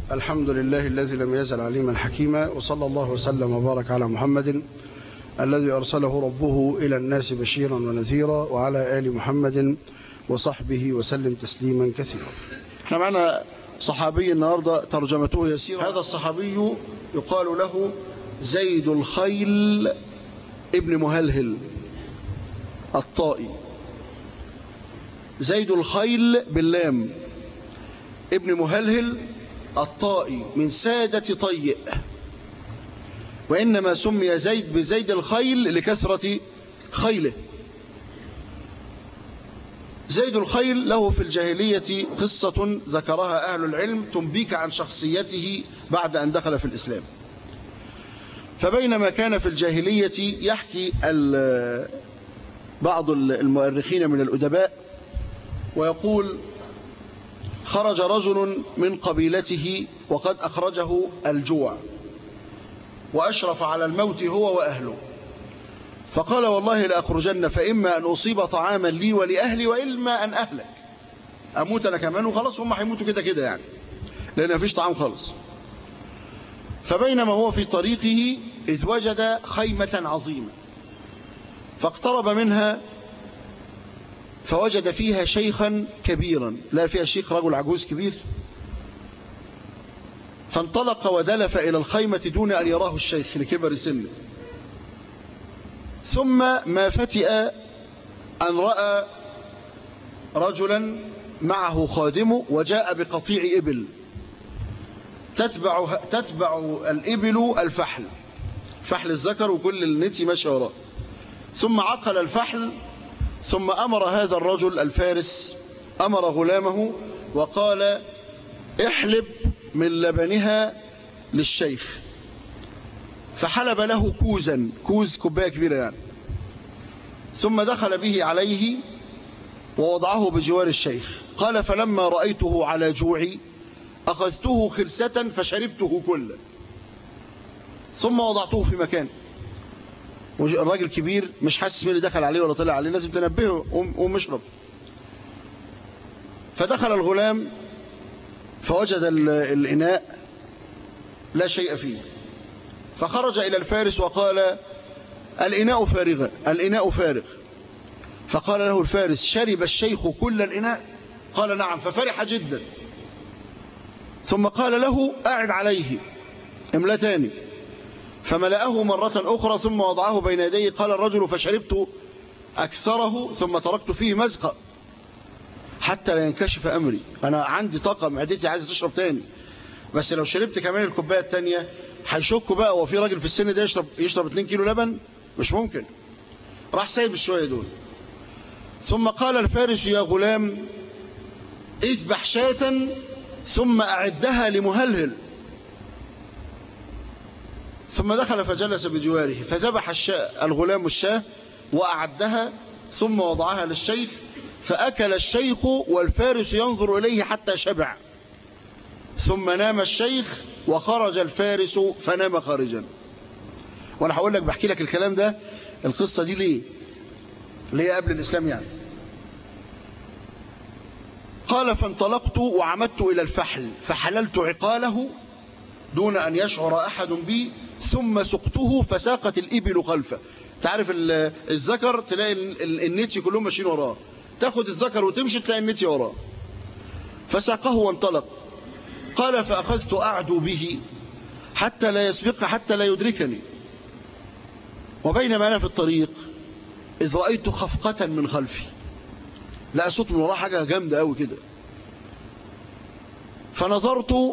الحمد لله الذي لم يزل عليما حكيما وصلى الله وسلم وبارك على محمد الذي أرسله ربه إلى الناس بشيرا ونذيرا وعلى آل محمد وصحبه وسلم تسليما كثيرا احنا معنا صحابي النهاردة ترجمته يسير هذا الصحابي يقال له زيد الخيل ابن مهلهل الطائي زيد الخيل باللام ابن مهلهل الطائي من سادة طيء وإنما سمي زيد بزيد الخيل لكثرة خيله زيد الخيل له في الجاهلية قصة ذكرها أهل العلم تنبيك عن شخصيته بعد أن دخل في الإسلام فبينما كان في الجاهلية يحكي بعض المؤرخين من الأدباء ويقول خرج رجل من قبيلته وقد أخرجه الجوع وأشرف على الموت هو وأهله فقال والله لأخرجن فإما أن أصيب طعاما لي ولأهلي وإما أن أهلك أموت أنا كمان وخلاص هم هيموتوا كده كده يعني لأن مفيش طعام خالص فبينما هو في طريقه إذ وجد خيمة عظيمة فاقترب منها فوجد فيها شيخا كبيرا لا فيها شيخ رجل عجوز كبير فانطلق ودلف إلى الخيمة دون أن يراه الشيخ لكبر سنه ثم ما فتئ أن رأى رجلا معه خادمه وجاء بقطيع إبل تتبع, تتبع الإبل الفحل فحل الذكر وكل النتي ماشي وراه ثم عقل الفحل ثم أمر هذا الرجل الفارس أمر غلامه وقال احلب من لبنها للشيخ فحلب له كوزا كوز كوباية كبيرة يعني ثم دخل به عليه ووضعه بجوار الشيخ قال فلما رأيته على جوعي أخذته خلسة فشربته كله ثم وضعته في مكان الراجل كبير مش حاسس مين اللي دخل عليه ولا طلع عليه لازم تنبهه قوم اشرب فدخل الغلام فوجد الإناء لا شيء فيه فخرج إلى الفارس وقال الإناء فارغ الإناء فارغ فقال له الفارس شرب الشيخ كل الإناء قال نعم ففرح جدا ثم قال له أعد عليه املتان فملأه مرة أخرى ثم وضعه بين يديه قال الرجل فشربت أكثره ثم تركت فيه مزقة حتى لا ينكشف أمري أنا عندي طاقة معدتي عايزة تشرب تاني بس لو شربت كمان الكوباية التانية هيشكوا بقى هو في راجل في السن ده يشرب يشرب 2 كيلو لبن مش ممكن راح سايب الشوية دول ثم قال الفارس يا غلام اذبح شاة ثم أعدها لمهلهل ثم دخل فجلس بجواره فذبح الشاء الغلام الشاه وأعدها ثم وضعها للشيخ فأكل الشيخ والفارس ينظر إليه حتى شبع ثم نام الشيخ وخرج الفارس فنام خارجا وانا هقول لك بحكي لك الكلام ده القصة دي ليه ليه قبل الإسلام يعني قال فانطلقت وعمدت إلى الفحل فحللت عقاله دون أن يشعر أحد بي ثم سقته فساقت الإبل خلفه تعرف الذكر تلاقي النتي كلهم ماشيين وراه تاخد الذكر وتمشي تلاقي النتي وراه فساقه وانطلق قال فأخذت أعدو به حتى لا يسبق حتى لا يدركني وبينما أنا في الطريق إذ رأيت خفقة من خلفي لقى صوت من وراه حاجة جامدة قوي كده فنظرت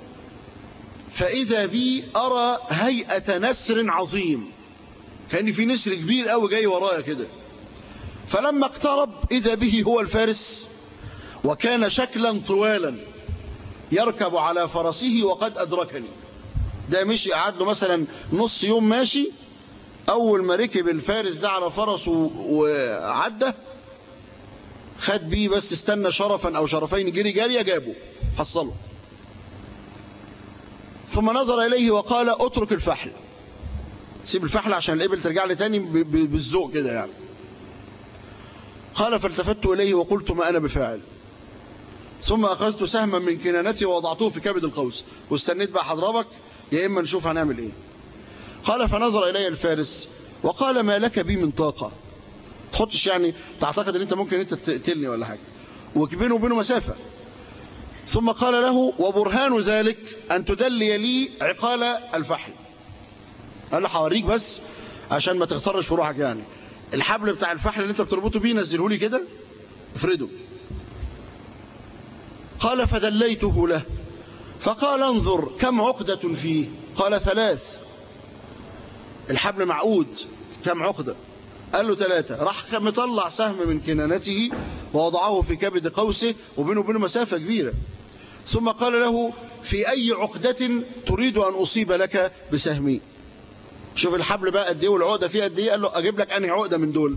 فإذا بي أرى هيئة نسر عظيم كان في نسر كبير قوي جاي ورايا كده فلما اقترب إذا به هو الفارس وكان شكلا طوالا يركب على فرسه وقد أدركني ده مشي قعد له مثلا نص يوم ماشي أول ما ركب الفارس ده على فرسه وعدى خد بيه بس استنى شرفا أو شرفين جري جارية جابه حصله ثم نظر إليه وقال اترك الفحل سيب الفحل عشان الإبل ترجع لي تاني بالذوق كده يعني قال فالتفت إليه وقلت ما أنا بفاعل ثم أخذت سهما من كنانتي ووضعته في كبد القوس واستنيت بقى حضربك يا إما نشوف هنعمل إيه قال فنظر إلي الفارس وقال ما لك بي من طاقة تحطش يعني تعتقد ان انت ممكن انت تقتلني ولا حاجة وبينه وبينه مسافة ثم قال له وبرهان ذلك أن تدلي لي عقال الفحل قال له هوريك بس عشان ما تغترش في روحك يعني الحبل بتاع الفحل اللي انت بتربطه بيه نزله لي كده افرده قال فدليته له فقال انظر كم عقدة فيه قال ثلاث الحبل معقود كم عقدة قال له ثلاثة راح مطلع سهم من كنانته ووضعه في كبد قوسه وبينه وبينه مسافة كبيرة ثم قال له في أي عقدة تريد أن أصيب لك بسهمي شوف الحبل بقى قد ايه والعقدة فيه قد ايه قال له أجيب لك أنهي عقدة من دول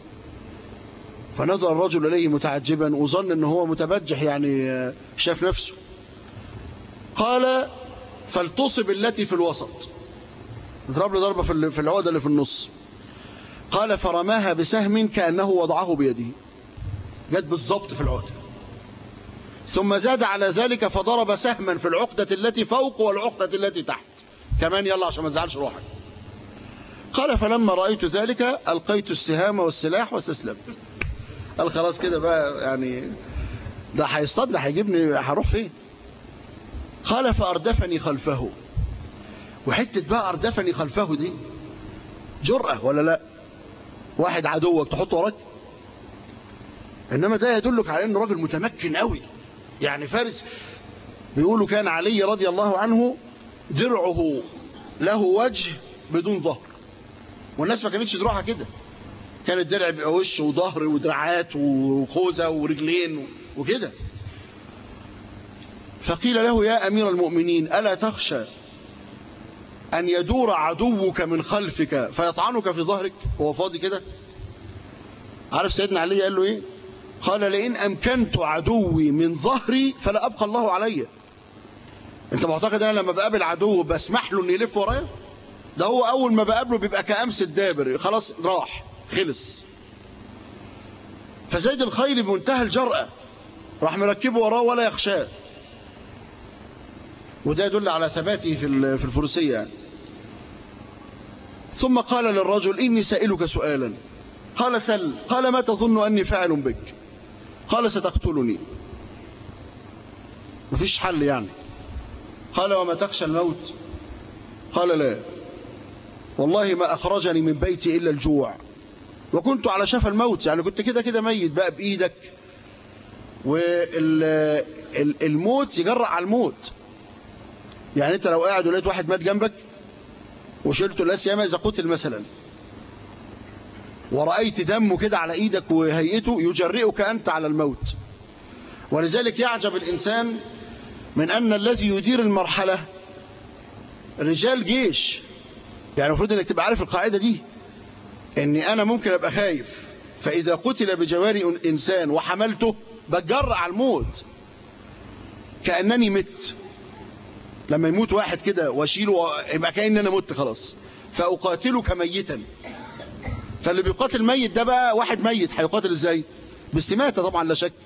فنظر الرجل إليه متعجبا وظن أنه هو متبجح يعني شاف نفسه قال فلتصب التي في الوسط اضرب له ضربة في العقدة اللي في النص قال فرماها بسهم كأنه وضعه بيده جت بالضبط في العقدة ثم زاد على ذلك فضرب سهما في العقدة التي فوق والعقدة التي تحت كمان يلا عشان ما تزعلش روحك قال فلما رأيت ذلك ألقيت السهام والسلاح واستسلمت قال خلاص كده بقى يعني ده هيصطاد ده هيجيبني هروح فين قال فأردفني خلفه وحتة بقى أردفني خلفه دي جرأة ولا لا واحد عدوك تحطه وراك إنما ده يدلك على أنه راجل متمكن قوي يعني فارس بيقولوا كان علي رضي الله عنه درعه له وجه بدون ظهر والناس ما كانتش دروعها كده كان الدرع بيبقى وش وظهر ودراعات وخوذه ورجلين وكده فقيل له يا أمير المؤمنين ألا تخشى أن يدور عدوك من خلفك فيطعنك في ظهرك هو فاضي كده عارف سيدنا علي قال له إيه قال لئن أمكنت عدوي من ظهري فلا أبقى الله علي أنت معتقد أنا لما بقابل عدو بسمح له أن يلف ورايا ده هو أول ما بقابله بيبقى كأمس الدابر خلاص راح خلص فزيد الخيل بمنتهى الجرأة راح مركبه وراه ولا يخشاه وده يدل على ثباته في في الفروسية يعني. ثم قال للرجل إني سائلك سؤالا قال سل قال ما تظن أني فاعل بك قال ستقتلني مفيش حل يعني قال وما تخشى الموت قال لا والله ما أخرجني من بيتي إلا الجوع وكنت على شفا الموت يعني كنت كده كده ميت بقى بإيدك والموت يجرأ على الموت يعني انت لو قاعد ولقيت واحد مات جنبك وشلته لا سيما اذا قتل مثلا ورأيت دمه كده على ايدك وهيئته يجرئك انت على الموت ولذلك يعجب الانسان من ان الذي يدير المرحلة رجال جيش يعني المفروض انك تبقى عارف القاعدة دي اني انا ممكن ابقى خايف فاذا قتل بجواري انسان وحملته بتجرأ على الموت كأنني مت لما يموت واحد كده واشيله يبقى كأن انا مت خلاص فاقاتلك ميتا فاللي بيقاتل ميت ده بقى واحد ميت هيقاتل ازاي باستماتة طبعا لا شك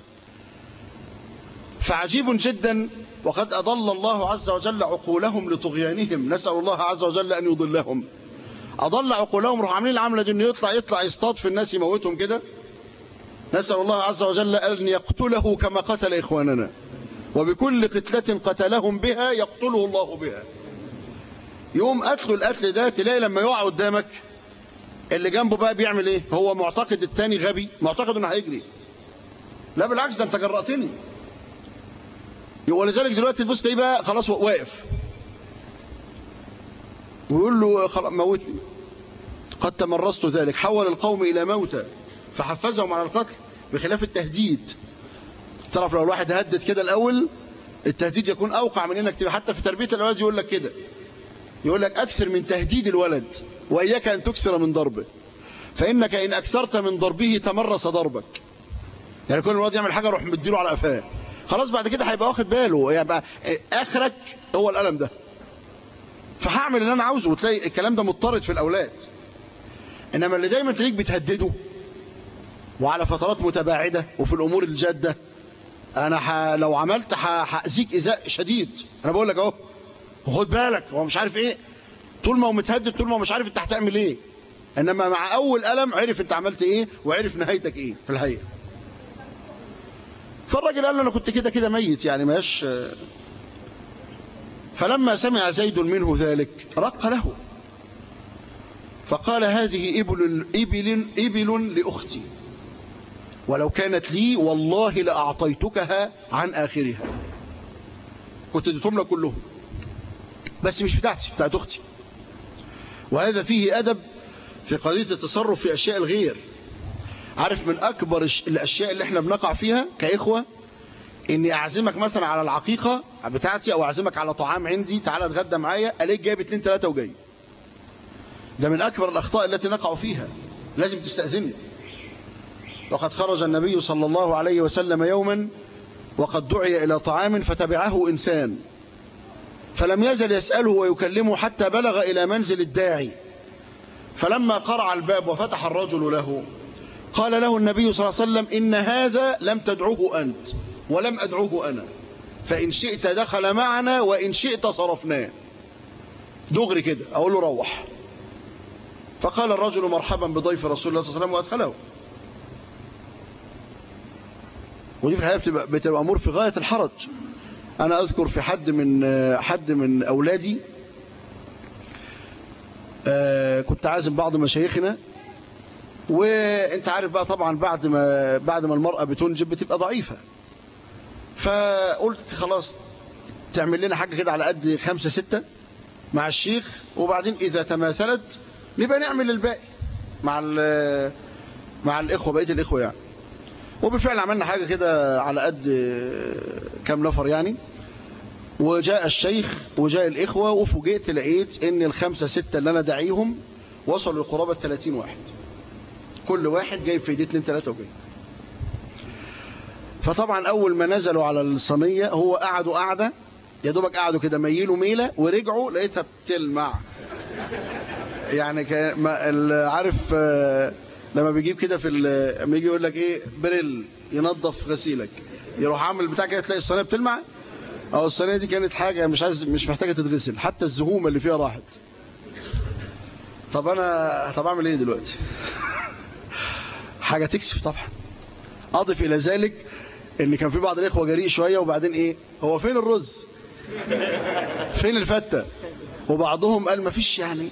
فعجيب جدا وقد أضل الله عز وجل عقولهم لطغيانهم نسأل الله عز وجل أن يضلهم أضل عقولهم روح عاملين العملة دي انه يطلع يطلع يصطاد في الناس يموتهم كده نسأل الله عز وجل أن يقتله كما قتل إخواننا وبكل قتلة قتلهم بها يقتله الله بها يوم قتلوا القتل ده تلاقي لما يقع قدامك اللي جنبه بقى بيعمل ايه هو معتقد التاني غبي معتقد انه هيجري لا بالعكس ده انت جرأتني ولذلك دلوقتي تبص تلاقيه بقى خلاص واقف ويقول له خلاص موتني قد تمرست ذلك حول القوم إلى موتى فحفزهم على القتل بخلاف التهديد تعرف لو الواحد هدد كده الأول التهديد يكون أوقع من إنك تبقى حتى في تربية الأولاد يقول لك كده يقول لك أكثر من تهديد الولد وإياك أن تكثر من ضربه فإنك إن أكثرت من ضربه تمرس ضربك يعني كل الولد يعمل حاجة روح مديله على قفاه خلاص بعد كده هيبقى واخد باله يبقى آخرك هو الألم ده فهعمل اللي أنا عاوزه وتلاقي الكلام ده مضطرد في الأولاد إنما اللي دايما تلاقيك بتهدده وعلى فترات متباعدة وفي الأمور الجادة انا ح... لو عملت ح... هاذيك ايذاء شديد انا بقول لك اهو وخد بالك هو مش عارف ايه طول ما هو متهدد طول ما هو مش عارف انت هتعمل ايه انما مع اول الم عرف انت عملت ايه وعرف نهايتك ايه في الحقيقه فالراجل قال له انا كنت كده كده ميت يعني ماش فلما سمع زيد منه ذلك رق له فقال هذه إبل, إبل, إبل لأختي ولو كانت لي والله لأعطيتكها عن آخرها كنت اديتهم لك كلهم بس مش بتاعتي بتاعت أختي وهذا فيه أدب في قضية التصرف في أشياء الغير عارف من أكبر الأشياء اللي احنا بنقع فيها كإخوة إني أعزمك مثلا على العقيقة بتاعتي أو أعزمك على طعام عندي تعالى اتغدى معايا ألاقيك جايب اتنين تلاتة وجاي ده من أكبر الأخطاء التي نقع فيها لازم تستأذني وقد خرج النبي صلى الله عليه وسلم يوما وقد دعي إلى طعام فتبعه إنسان فلم يزل يسأله ويكلمه حتى بلغ إلى منزل الداعي فلما قرع الباب وفتح الرجل له قال له النبي صلى الله عليه وسلم إن هذا لم تدعوه أنت ولم أدعوه أنا فإن شئت دخل معنا وإن شئت صرفناه دغري كده أقول له روح فقال الرجل مرحبا بضيف رسول الله صلى الله عليه وسلم وأدخله ودي في الحقيقة بتبقى, بتبقى أمور في غاية الحرج أنا أذكر في حد من حد من أولادي كنت عازم بعض مشايخنا وانت عارف بقى طبعا بعد ما بعد ما المرأة بتنجب بتبقى ضعيفة فقلت خلاص تعمل لنا حاجة كده على قد خمسة ستة مع الشيخ وبعدين إذا تماثلت نبقى نعمل الباقي مع مع الإخوة بقية الإخوة يعني وبالفعل عملنا حاجة كده على قد كام نفر يعني وجاء الشيخ وجاء الإخوة وفوجئت لقيت إن الخمسة ستة اللي أنا داعيهم وصلوا لقرابة 30 واحد كل واحد جايب في ايديه 2 3 وجاي فطبعا أول ما نزلوا على الصينية هو قعدوا قعدة يا دوبك قعدوا كده ميلوا ميلة ورجعوا لقيتها بتلمع يعني كان عارف لما بيجيب كده في لما يجي يقول لك ايه بريل ينظف غسيلك يروح عامل بتاع كده تلاقي الصينيه بتلمع او الصينيه دي كانت حاجه مش عايز مش محتاجه تتغسل حتى الزهومه اللي فيها راحت طب انا طب اعمل ايه دلوقتي حاجه تكسف طبعا اضف الى ذلك ان كان في بعض الاخوه جريء شويه وبعدين ايه هو فين الرز فين الفته وبعضهم قال ما فيش يعني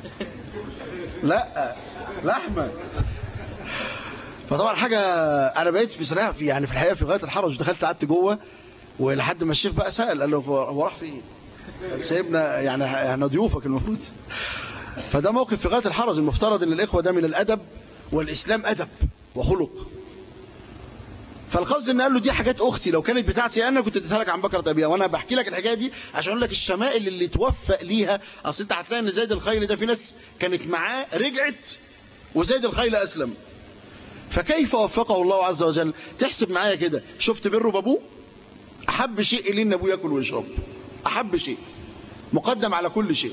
لا لحمه فطبعا حاجه انا بقيت في صراحه في يعني في الحقيقه في غايه الحرج دخلت قعدت جوه ولحد ما الشيخ بقى سال قال له هو راح فين سيبنا يعني احنا ضيوفك المفروض فده موقف في غايه الحرج المفترض ان الاخوه ده من الادب والاسلام ادب وخلق فالقصد ان قال له دي حاجات اختي لو كانت بتاعتي انا كنت اديتها لك عن بكره ابيها وانا بحكي لك الحكايه دي عشان اقول لك الشمائل اللي توفق ليها اصل انت هتلاقي ان زيد الخيل ده في ناس كانت معاه رجعت وزيد الخيل اسلم فكيف وفقه الله عز وجل تحسب معايا كده شفت بره بابوه احب شيء اليه ان ابوه ياكل ويشرب احب شيء مقدم على كل شيء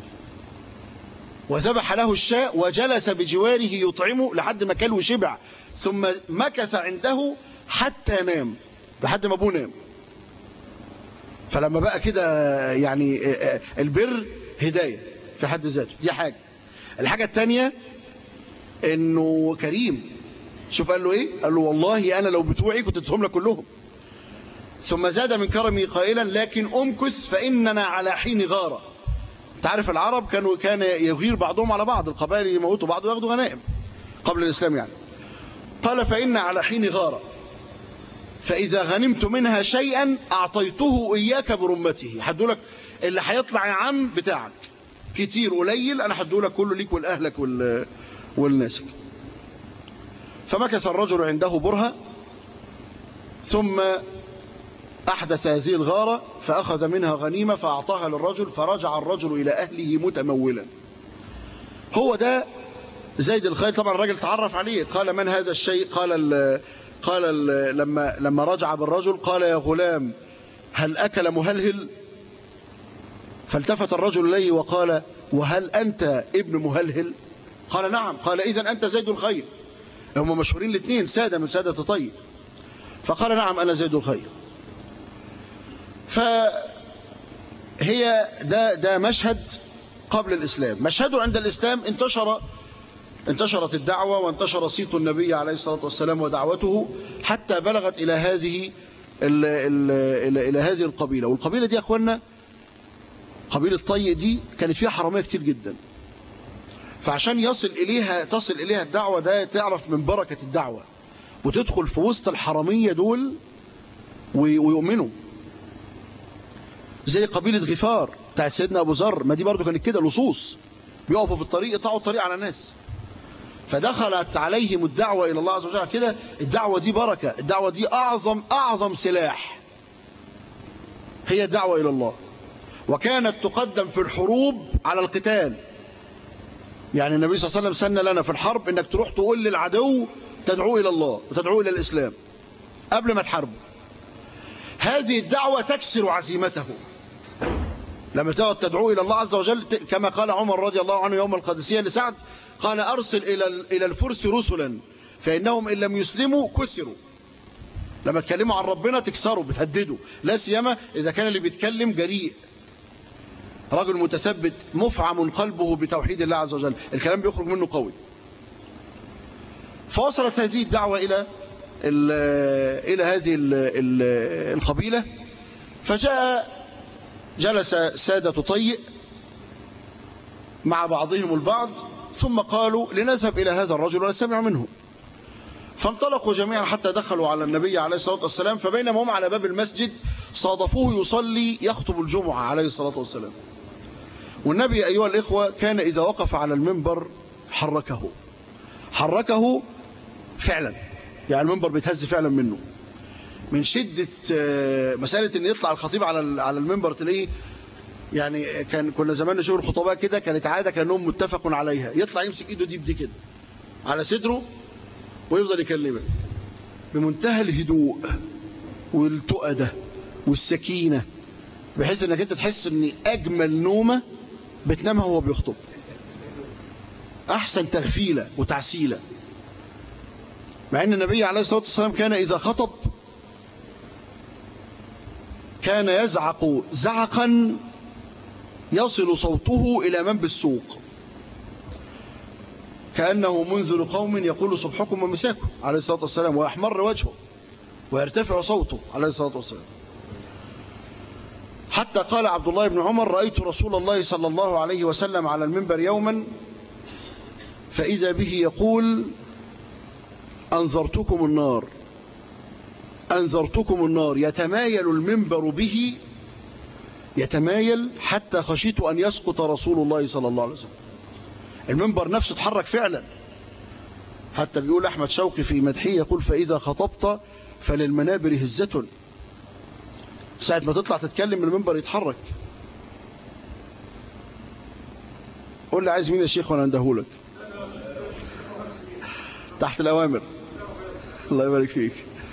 وذبح له الشاء وجلس بجواره يطعمه لحد ما كل وشبع ثم مكث عنده حتى نام لحد ما ابوه نام فلما بقى كده يعني البر هداية في حد ذاته دي حاجة الحاجة الثانية انه كريم شوف قال له ايه قال له والله انا لو بتوعي كنت اديتهم لك كلهم ثم زاد من كرمي قائلا لكن امكث فاننا على حين غاره انت عارف العرب كانوا كان يغير بعضهم على بعض القبائل يموتوا بعض وياخدوا غنائم قبل الاسلام يعني قال فإن على حين غارة فإذا غنمت منها شيئا أعطيته إياك برمته حدولك اللي هيطلع يا عم بتاعك كتير قليل أنا هدولك كله ليك ولأهلك وال... والناسك فمكث الرجل عنده برهة ثم أحدث هذه الغارة فأخذ منها غنيمة فأعطاها للرجل فرجع الرجل إلى أهله متمولا هو ده زيد الخيل طبعا الراجل تعرف عليه قال من هذا الشيء قال ال قال ال لما لما رجع بالرجل قال يا غلام هل أكل مهلهل فالتفت الرجل إليه وقال وهل أنت ابن مهلهل قال نعم قال إذا أنت زيد الخيل هم مشهورين الاثنين سادة من سادة طيب فقال نعم أنا زيد الخير فهي ده, ده مشهد قبل الإسلام مشهده عند الإسلام انتشر انتشرت الدعوة وانتشر صيت النبي عليه الصلاة والسلام ودعوته حتى بلغت إلى هذه ال ال إلى, إلى هذه القبيلة والقبيلة دي يا أخوانا قبيلة طي دي كانت فيها حرامية كتير جدا فعشان يصل إليها تصل إليها الدعوة ده تعرف من بركة الدعوة وتدخل في وسط الحرامية دول ويؤمنوا زي قبيلة غفار بتاعت سيدنا أبو ذر ما دي برضو كانت كده لصوص بيقفوا في الطريق يقطعوا الطريق على الناس فدخلت عليهم الدعوة إلى الله عز وجل كده الدعوة دي بركة الدعوة دي أعظم أعظم سلاح هي الدعوة إلى الله وكانت تقدم في الحروب على القتال يعني النبي صلى الله عليه وسلم سن لنا في الحرب انك تروح تقول للعدو تدعوه الى الله وتدعوه الى الاسلام قبل ما تحاربه هذه الدعوة تكسر عزيمته لما تقعد تدعوه الى الله عز وجل كما قال عمر رضي الله عنه يوم القادسية لسعد قال ارسل الى الى الفرس رسلا فانهم ان لم يسلموا كسروا لما تكلموا عن ربنا تكسروا بتهددوا لا سيما اذا كان اللي بيتكلم جريء رجل متثبت مفعم قلبه بتوحيد الله عز وجل الكلام بيخرج منه قوي فوصلت هذه الدعوة إلى إلى هذه القبيلة فجاء جلس سادة طيء مع بعضهم البعض ثم قالوا لنذهب إلى هذا الرجل ونستمع منه فانطلقوا جميعا حتى دخلوا على النبي عليه الصلاة والسلام فبينما هم على باب المسجد صادفوه يصلي يخطب الجمعة عليه الصلاة والسلام والنبي أيها الإخوة كان إذا وقف على المنبر حركه حركه فعلا يعني المنبر بيتهز فعلا منه من شدة مسألة ان يطلع الخطيب على على المنبر تلاقيه يعني كان كنا زمان نشوف الخطباء كده كانت عادة كانهم متفق عليها يطلع يمسك ايده دي بدي كده على صدره ويفضل يكلمك بمنتهى الهدوء والتؤدة والسكينة بحيث انك انت تحس ان اجمل نومة بتنامها وهو بيخطب احسن تغفيلة وتعسيلة مع ان النبي عليه الصلاة والسلام كان اذا خطب كان يزعق زعقا يصل صوته الى من بالسوق كأنه منذر قوم يقول صبحكم ومساكم عليه الصلاة والسلام ويحمر وجهه ويرتفع صوته عليه الصلاة والسلام حتى قال عبد الله بن عمر رأيت رسول الله صلى الله عليه وسلم على المنبر يوما فإذا به يقول أنذرتكم النار أنذرتكم النار يتمايل المنبر به يتمايل حتى خشيت أن يسقط رسول الله صلى الله عليه وسلم المنبر نفسه اتحرك فعلا حتى بيقول أحمد شوقي في مدحيه يقول فإذا خطبت فللمنابر هزة ساعة ما تطلع تتكلم المنبر يتحرك قول لي عايز مين يا شيخ وانا اندهولك تحت الأوامر الله يبارك فيك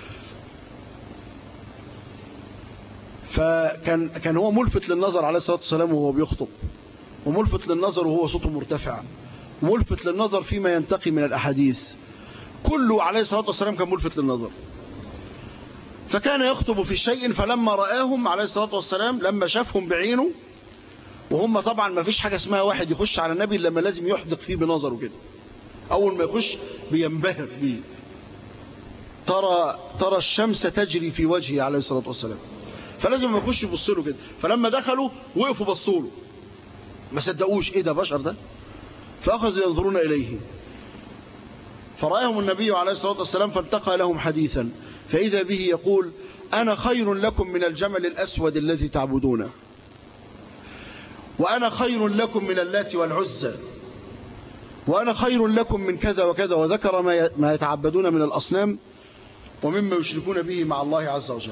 فكان كان هو ملفت للنظر عليه الصلاة والسلام وهو بيخطب وملفت للنظر وهو صوته مرتفع ملفت للنظر فيما ينتقي من الأحاديث كله عليه الصلاة والسلام كان ملفت للنظر فكان يخطب في شيء فلما رآهم عليه الصلاة والسلام لما شافهم بعينه وهم طبعا ما فيش حاجة اسمها واحد يخش على النبي لما لازم يحدق فيه بنظره كده أول ما يخش بينبهر بيه ترى ترى الشمس تجري في وجهه عليه الصلاة والسلام فلازم ما يخش يبص له كده فلما دخلوا وقفوا بصوا له ما صدقوش ايه ده بشر ده فأخذوا ينظرون إليه فرآهم النبي عليه الصلاة والسلام فالتقى لهم حديثا فإذا به يقول أنا خير لكم من الجمل الأسود الذي تعبدونه وأنا خير لكم من اللات والعزى وأنا خير لكم من كذا وكذا وذكر ما يتعبدون من الأصنام ومما يشركون به مع الله عز وجل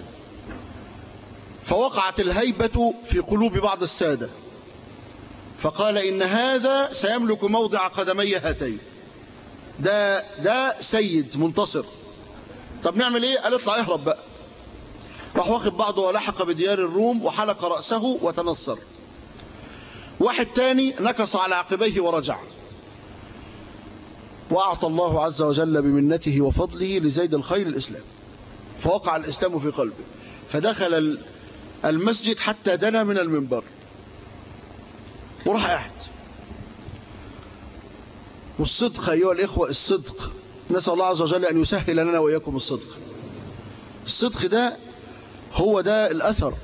فوقعت الهيبة في قلوب بعض السادة فقال إن هذا سيملك موضع قدمي هاتين ده ده سيد منتصر طب نعمل ايه قال اطلع اهرب بقى راح واخد بعضه ولحق بديار الروم وحلق رأسه وتنصر واحد تاني نكص على عقبيه ورجع وأعطى الله عز وجل بمنته وفضله لزيد الخير الإسلام فوقع الإسلام في قلبه فدخل المسجد حتى دنا من المنبر وراح قاعد والصدق أيها الإخوة الصدق نسأل الله عز وجل أن يسهل لنا وإياكم الصدق الصدق ده هو ده الأثر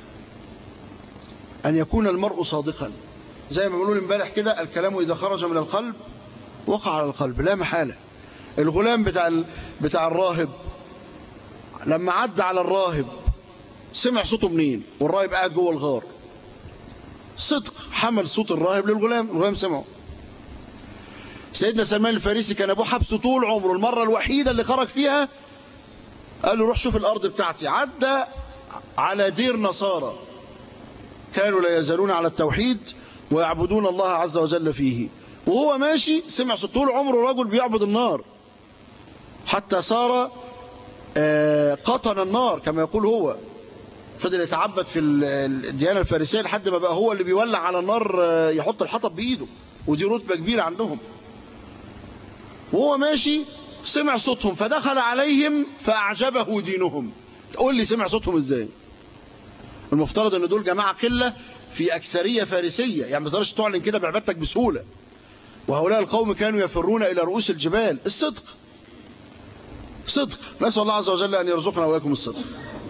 أن يكون المرء صادقا زي ما بنقول امبارح كده الكلام إذا خرج من القلب وقع على القلب لا محالة الغلام بتاع بتاع الراهب لما عدى على الراهب سمع صوته منين والراهب قاعد جوه الغار صدق حمل صوت الراهب للغلام الغلام سمعه سيدنا سلمان الفارسي كان ابوه حبسه طول عمره المره الوحيده اللي خرج فيها قال له روح شوف الارض بتاعتي عدى على دير نصارى كانوا لا يزالون على التوحيد ويعبدون الله عز وجل فيه وهو ماشي سمع صوت طول عمره رجل بيعبد النار حتى صار قطن النار كما يقول هو فضل يتعبد في الديانة الفارسية لحد ما بقى هو اللي بيولع على النار يحط الحطب بإيده ودي رتبة كبيرة عندهم وهو ماشي سمع صوتهم فدخل عليهم فأعجبه دينهم تقول لي سمع صوتهم ازاي المفترض ان دول جماعة قلة في أكثرية فارسية يعني ما تقدرش تعلن كده بعبادتك بسهولة وهؤلاء القوم كانوا يفرون إلى رؤوس الجبال الصدق صدق نسأل الله عز وجل أن يرزقنا وإياكم الصدق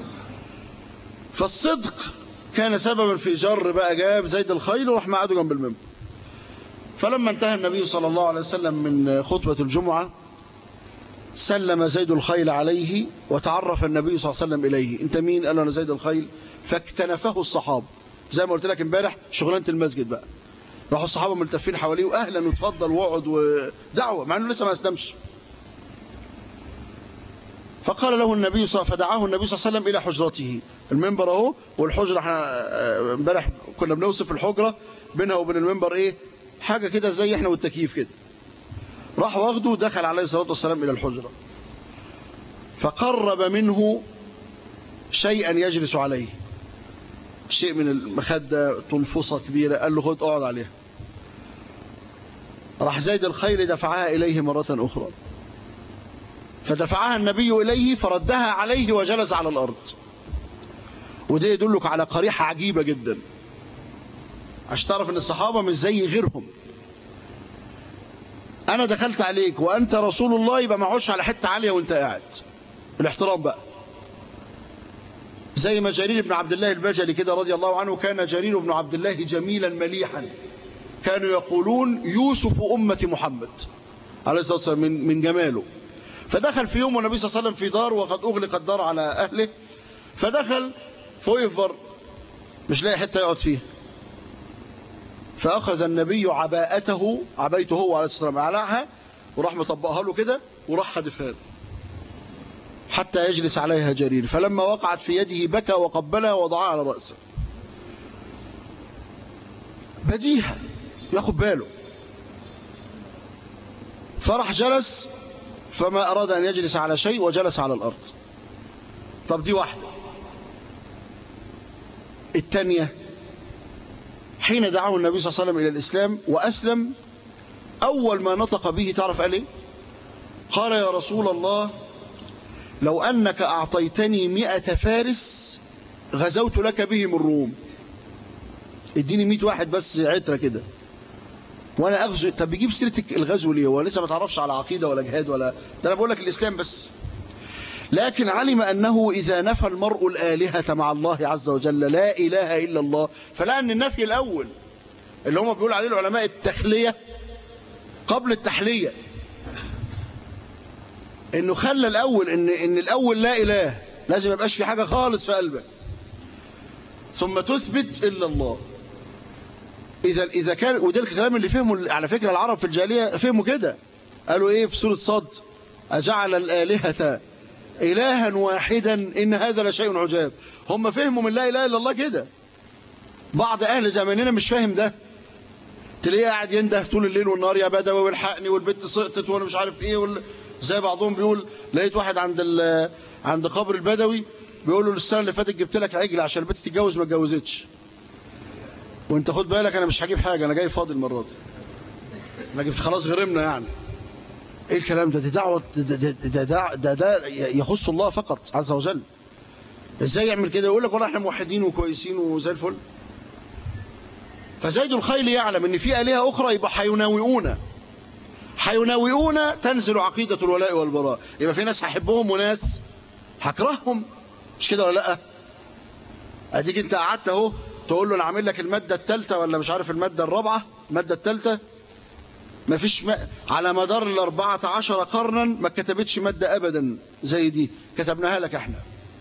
فالصدق كان سببا في جر بقى جاب زيد الخيل وراح معاده جنب المنبر فلما انتهى النبي صلى الله عليه وسلم من خطبة الجمعة سلم زيد الخيل عليه وتعرف النبي صلى الله عليه وسلم إليه انت مين قال له أنا زيد الخيل فاكتنفه الصحابة زي ما قلت لك امبارح شغلانة المسجد بقى راحوا الصحابة ملتفين حواليه وأهلا وتفضل واقعد ودعوة مع أنه لسه ما أسلمش فقال له النبي صلى فدعاه النبي صلى الله عليه وسلم إلى حجرته المنبر اهو والحجرة احنا امبارح كنا بنوصف الحجرة بينها وبين المنبر ايه حاجة كده زي احنا والتكييف كده راح واخده دخل عليه الصلاة والسلام إلى الحجرة فقرب منه شيئا يجلس عليه شيء من المخدة تنفصة كبيرة قال له خد اقعد عليها راح زيد الخيل دفعها إليه مرة أخرى فدفعها النبي إليه فردها عليه وجلس على الأرض وده يدلك على قريحة عجيبة جدا عشان تعرف ان الصحابة مش زي غيرهم انا دخلت عليك وانت رسول الله يبقى ما اقعدش على حتة عالية وانت قاعد الاحترام بقى زي ما جرير بن عبد الله البجلي كده رضي الله عنه كان جرير بن عبد الله جميلا مليحا كانوا يقولون يوسف أمة محمد عليه الصلاة والسلام من, من جماله فدخل في يوم والنبي صلى الله عليه وسلم في دار وقد أغلق الدار على أهله فدخل فوقف بر مش لاقي حتة يقعد فيها فأخذ النبي عباءته عبايته هو عليه الصلاة والسلام أعلاها وراح مطبقها له كده وراح حدفها له حتى يجلس عليها جرير فلما وقعت في يده بكى وقبلها ووضعها على رأسه بديهة ياخد باله فرح جلس فما أراد أن يجلس على شيء وجلس على الأرض طب دي واحدة الثانية حين دعاه النبي صلى الله عليه وسلم إلى الإسلام وأسلم أول ما نطق به تعرف قال إيه قال يا رسول الله لو أنك أعطيتني مئة فارس غزوت لك بهم الروم اديني مئة واحد بس عترة كده وانا اغزو طب بيجيب سيره الغزو ليه هو لسه ما تعرفش على عقيده ولا جهاد ولا ده انا بقول لك الاسلام بس لكن علم انه اذا نفى المرء الالهه مع الله عز وجل لا اله الا الله فلا ان النفي الاول اللي هم بيقول عليه العلماء التخليه قبل التحليه انه خلى الاول ان ان الاول لا اله لازم ما يبقاش في حاجه خالص في قلبك ثم تثبت الا الله إذا إذا كان وده الكلام اللي فهمه على فكرة العرب في الجاهلية فهموا كده قالوا إيه في سورة صد أجعل الآلهة إلها واحدا إن هذا لشيء عجاب هم فهموا من لا إله إلا الله كده بعض أهل زماننا مش فاهم ده تلاقيه قاعد ينده طول الليل والنهار يا بدوي والحقني والبت سقطت وانا مش عارف ايه وال... زي بعضهم بيقول لقيت واحد عند ال... عند قبر البدوي بيقول له السنه اللي فاتت جبت لك عجل عشان البت تتجوز ما اتجوزتش وانت خد بالك انا مش هجيب حاجة انا جاي فاضي المرة دي انا جبت خلاص غرمنا يعني ايه الكلام ده دي دعوة ده, ده, ده, ده, ده, ده يخص الله فقط عز وجل ازاي يعمل كده يقول لك والله احنا موحدين وكويسين وزي الفل فزيد الخيل يعلم ان في آلهة أخرى يبقى حيناوئون حيناوئون تنزل عقيدة الولاء والبراء يبقى في ناس هحبهم وناس هكرههم مش كده ولا لا اديك انت قعدت اهو تقول له انا عامل لك المادة الثالثة ولا مش عارف المادة الرابعة المادة الثالثة ما فيش م... على مدار ال 14 قرنا ما كتبتش مادة ابدا زي دي كتبناها لك احنا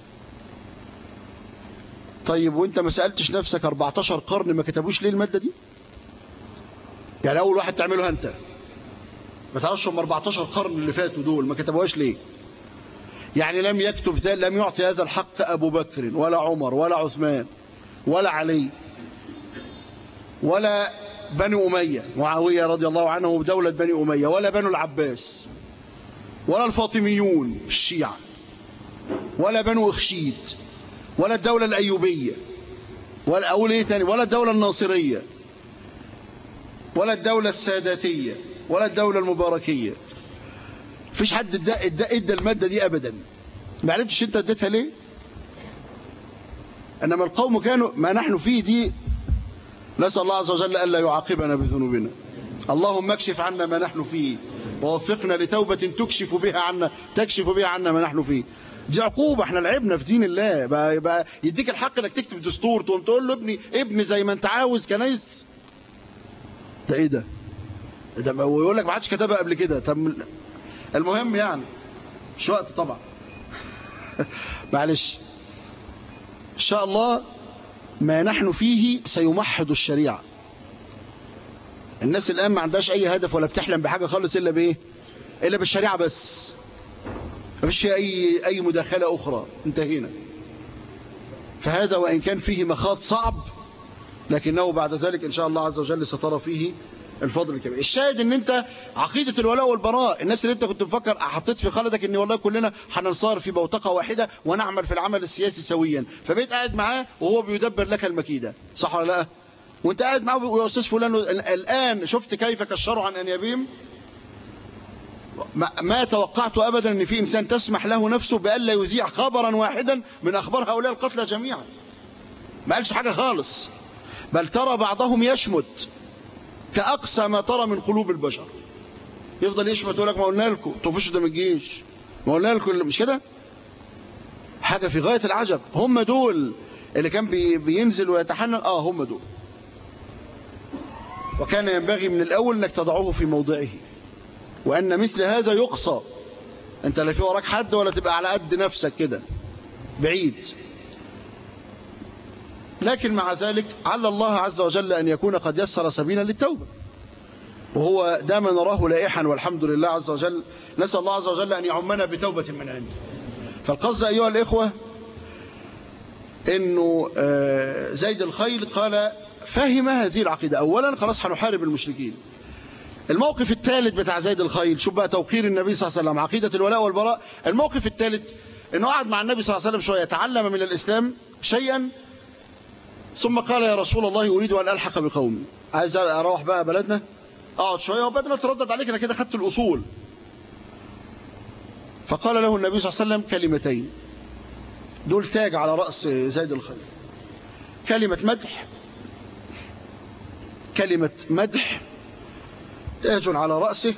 طيب وانت ما سألتش نفسك 14 قرن ما كتبوش ليه المادة دي يعني اول واحد تعمله انت ما تعرفش هم 14 قرن اللي فاتوا دول ما كتبوهاش ليه يعني لم يكتب ذلك لم يعطي هذا الحق ابو بكر ولا عمر ولا عثمان ولا علي ولا بني أمية معاوية رضي الله عنه ودولة بني أمية ولا بنو العباس ولا الفاطميون الشيعة ولا بنو إخشيد ولا الدولة الأيوبية ولا أقول إيه تاني ولا الدولة الناصرية ولا الدولة الساداتية ولا الدولة المباركية فيش حد ادى ادى ادى المادة دي أبدا ما عرفتش أنت اديتها ليه إنما القوم كانوا ما نحن فيه دي نسأل الله عز وجل ألا يعاقبنا بذنوبنا اللهم اكشف عنا ما نحن فيه ووفقنا لتوبة تكشف بها عنا تكشف بها عنا ما نحن فيه دي عقوبة احنا لعبنا في دين الله بقى, بقى يديك الحق انك تكتب دستور تقوم تقول له ابني ابني زي ما انت عاوز كنايس ده ايه ده ده ويقول لك ما حدش كتبها قبل كده طب المهم يعني مش وقت طبعا معلش ان شاء الله ما نحن فيه سيمحض الشريعة الناس الآن ما عندهاش أي هدف ولا بتحلم بحاجة خالص إلا بإيه إلا بالشريعة بس ما فيش فيها أي, أي مداخلة أخرى انتهينا فهذا وإن كان فيه مخاض صعب لكنه بعد ذلك إن شاء الله عز وجل سترى فيه الفضل الكبير الشاهد ان انت عقيدة الولاء والبراء الناس اللي انت كنت مفكر حطيت في خلدك ان والله كلنا هننصار في بوتقة واحدة ونعمل في العمل السياسي سويا فبقيت قاعد معاه وهو بيدبر لك المكيدة صح ولا لا وانت قاعد معاه يا استاذ فلان الان شفت كيف كشروا عن انيابيم ما توقعت ابدا ان في انسان تسمح له نفسه بألا يذيع خبرا واحدا من اخبار هؤلاء القتلى جميعا ما قالش حاجة خالص بل ترى بعضهم يشمت كأقصى ما ترى من قلوب البشر يفضل يشمت يقول لك ما قلنا لكم طفشوا ده من الجيش ما قلنا لكم مش كده حاجة في غاية العجب هم دول اللي كان بي بينزل ويتحنن اه هم دول وكان ينبغي من الأول أنك تضعه في موضعه وأن مثل هذا يقصى أنت لا في وراك حد ولا تبقى على قد نفسك كده بعيد لكن مع ذلك على الله عز وجل أن يكون قد يسر سبيلا للتوبة وهو ده ما نراه لائحا والحمد لله عز وجل نسأل الله عز وجل أن يعمنا بتوبة من عنده فالقصد أيها الإخوة أنه زيد الخيل قال فهم هذه العقيدة أولا خلاص هنحارب المشركين الموقف الثالث بتاع زيد الخيل شوف بقى توقير النبي صلى الله عليه وسلم عقيدة الولاء والبراء الموقف الثالث أنه قعد مع النبي صلى الله عليه وسلم شوية تعلم من الإسلام شيئا ثم قال يا رسول الله أريد أن ألحق بقومي عايز أروح بقى بلدنا أقعد شوية وبدنا تردد عليك أنا كده خدت الأصول فقال له النبي صلى الله عليه وسلم كلمتين دول تاج على رأس زيد الخير كلمة مدح كلمة مدح تاج على رأسه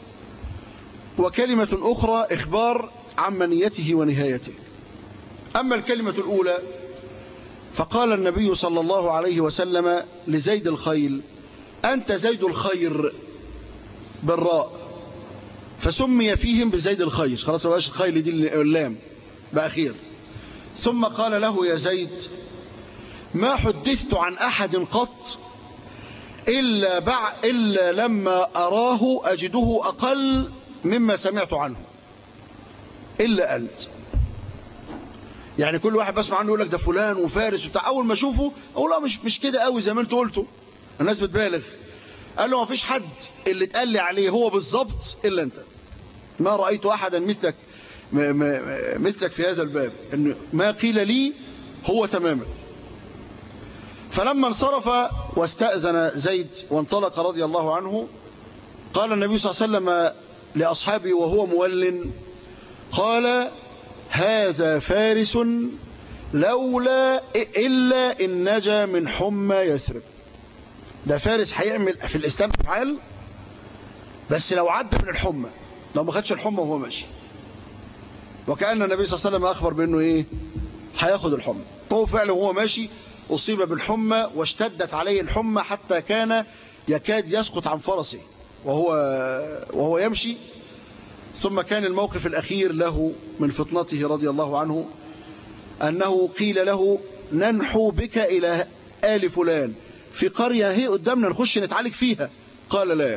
وكلمة أخرى إخبار عن منيته ونهايته أما الكلمة الأولى فقال النبي صلى الله عليه وسلم لزيد الخيل أنت زيد الخير بالراء فسمي فيهم بزيد الخير خلاص ما بقاش الخيل دي اللام بقى خير ثم قال له يا زيد ما حدثت عن أحد قط إلا, بع إلا لما أراه أجده أقل مما سمعت عنه إلا أنت يعني كل واحد بسمع عنه يقول لك ده فلان وفارس وبتاع اول ما اشوفه اقول لا مش مش كده قوي زي ما انت قلته الناس بتبالغ قال له ما فيش حد اللي اتقال لي عليه هو بالظبط الا انت ما رايت احدا مثلك مثلك في هذا الباب ان ما قيل لي هو تماما فلما انصرف واستأذن زيد وانطلق رضي الله عنه قال النبي صلى الله عليه وسلم لأصحابه وهو مول قال هذا فارس لولا إلا إن نجا من حمى يثرب ده فارس هيعمل في الإسلام أفعال بس لو عدى من الحمى لو ما خدش الحمى وهو ماشي وكأن النبي صلى الله عليه وسلم أخبر بأنه إيه هياخد الحمى هو فعلا وهو ماشي أصيب بالحمى واشتدت عليه الحمى حتى كان يكاد يسقط عن فرسه وهو وهو يمشي ثم كان الموقف الأخير له من فطنته رضي الله عنه أنه قيل له ننحو بك إلى آل فلان في قرية هي قدامنا نخش نتعالج فيها قال لا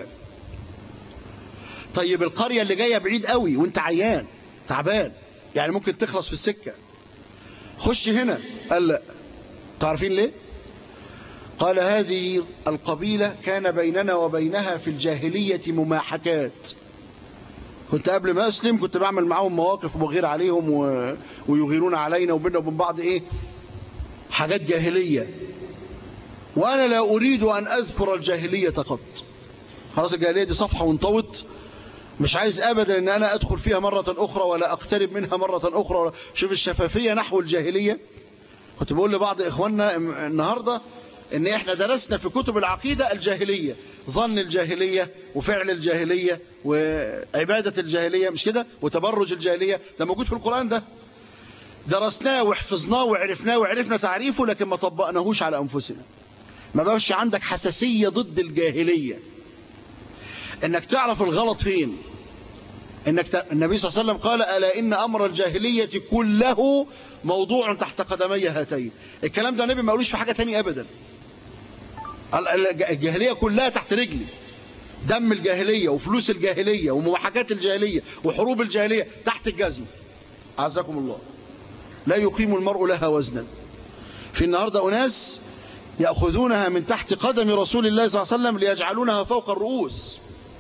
طيب القرية اللي جاية بعيد قوي وانت عيان تعبان يعني ممكن تخلص في السكة خش هنا قال لا تعرفين ليه قال هذه القبيلة كان بيننا وبينها في الجاهلية مماحكات كنت قبل ما أسلم كنت بعمل معاهم مواقف وبغير عليهم و... ويغيرون علينا وبيننا وبين بعض إيه حاجات جاهلية وأنا لا أريد أن أذكر الجاهلية قط خلاص الجاهلية دي صفحة وانطوت مش عايز أبدا أن أنا أدخل فيها مرة أخرى ولا أقترب منها مرة أخرى ولا شوف الشفافية نحو الجاهلية كنت بقول لبعض إخواننا النهاردة ان احنا درسنا في كتب العقيدة الجاهلية ظن الجاهلية وفعل الجاهلية وعبادة الجاهلية مش كده وتبرج الجاهلية ده موجود في القرآن ده درسناه وحفظناه وعرفناه وعرفنا تعريفه لكن ما طبقناهوش على أنفسنا ما بقاش عندك حساسية ضد الجاهلية انك تعرف الغلط فين انك ت... النبي صلى الله عليه وسلم قال ألا إن أمر الجاهلية كله موضوع تحت قدمي هاتين الكلام ده النبي ما قالوش في حاجة تانية أبدا الجاهلية كلها تحت رجلي دم الجاهلية وفلوس الجاهلية ومحاكاة الجاهلية وحروب الجاهلية تحت الجزم عزكم الله لا يقيم المرء لها وزنا في النهاردة أناس يأخذونها من تحت قدم رسول الله صلى الله عليه وسلم ليجعلونها فوق الرؤوس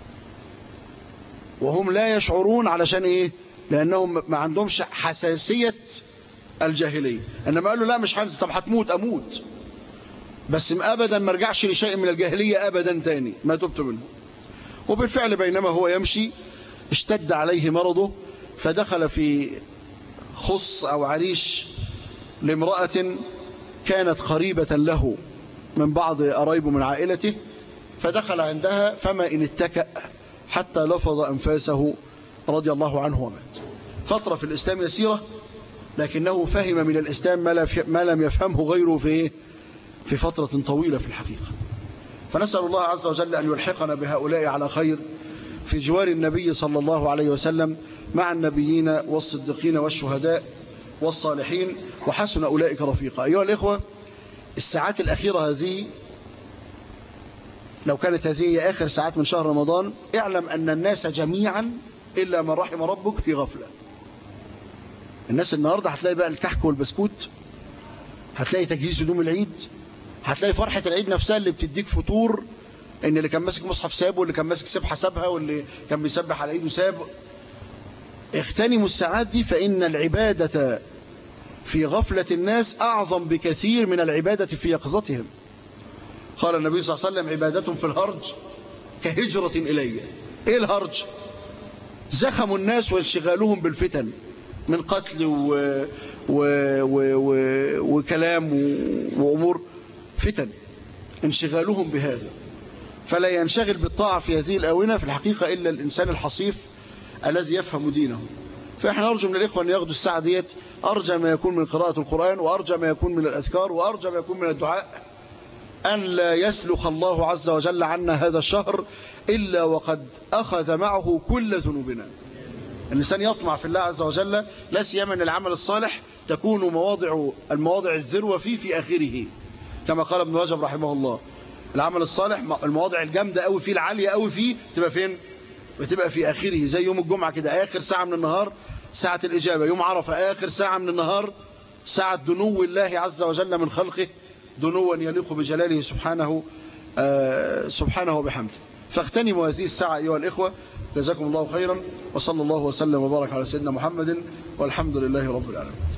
وهم لا يشعرون علشان إيه لأنهم ما عندهمش حساسية الجاهلية إنما قالوا لا مش هنزل طب هتموت أموت بس ابدا ما رجعش لشيء من الجاهلية ابدا تاني ما تبت منه وبالفعل بينما هو يمشي اشتد عليه مرضه فدخل في خص او عريش لامرأة كانت قريبة له من بعض قرايبه من عائلته فدخل عندها فما إن اتكأ حتى لفظ أنفاسه رضي الله عنه ومات فترة في الإسلام يسيرة لكنه فهم من الإسلام ما لم يفهمه غيره في إيه؟ في فترة طويلة في الحقيقة فنسأل الله عز وجل أن يلحقنا بهؤلاء على خير في جوار النبي صلى الله عليه وسلم مع النبيين والصديقين والشهداء والصالحين وحسن أولئك رفيقا أيها الإخوة الساعات الأخيرة هذه لو كانت هذه هي آخر ساعات من شهر رمضان اعلم أن الناس جميعا إلا من رحم ربك في غفلة الناس النهاردة هتلاقي بقى الكحك والبسكوت هتلاقي تجهيز هدوم العيد هتلاقي فرحة العيد نفسها اللي بتديك فطور ان اللي كان ماسك مصحف سابه واللي كان ماسك سبحة سابها واللي كان بيسبح على ايده ساب اغتنموا الساعات دي فإن العبادة في غفلة الناس أعظم بكثير من العبادة في يقظتهم قال النبي صلى الله عليه وسلم عبادة في الهرج كهجرة إلي إيه الهرج زخم الناس وانشغالهم بالفتن من قتل و... و... و... و... وكلام و... وأمور فتن انشغالهم بهذا فلا ينشغل بالطاعة في هذه الآونة في الحقيقة إلا الإنسان الحصيف الذي يفهم دينه فإحنا نرجو من الإخوة أن ياخدوا الساعة ديت أرجى ما يكون من قراءة القرآن وأرجى ما يكون من الأذكار وأرجى ما يكون من الدعاء أن لا يسلخ الله عز وجل عنا هذا الشهر إلا وقد أخذ معه كل ذنوبنا الإنسان يطمع في الله عز وجل لا سيما أن العمل الصالح تكون مواضع المواضع الذروة فيه في آخره كما قال ابن رجب رحمه الله العمل الصالح المواضع الجامدة قوي فيه العالية قوي فيه تبقى فين بتبقى في آخره زي يوم الجمعة كده آخر ساعة من النهار ساعة الإجابة يوم عرفة آخر ساعة من النهار ساعة دنو الله عز وجل من خلقه دنوا يليق بجلاله سبحانه آه سبحانه وبحمده فاغتنموا هذه الساعة أيها الإخوة جزاكم الله خيرا وصلى الله وسلم وبارك على سيدنا محمد والحمد لله رب العالمين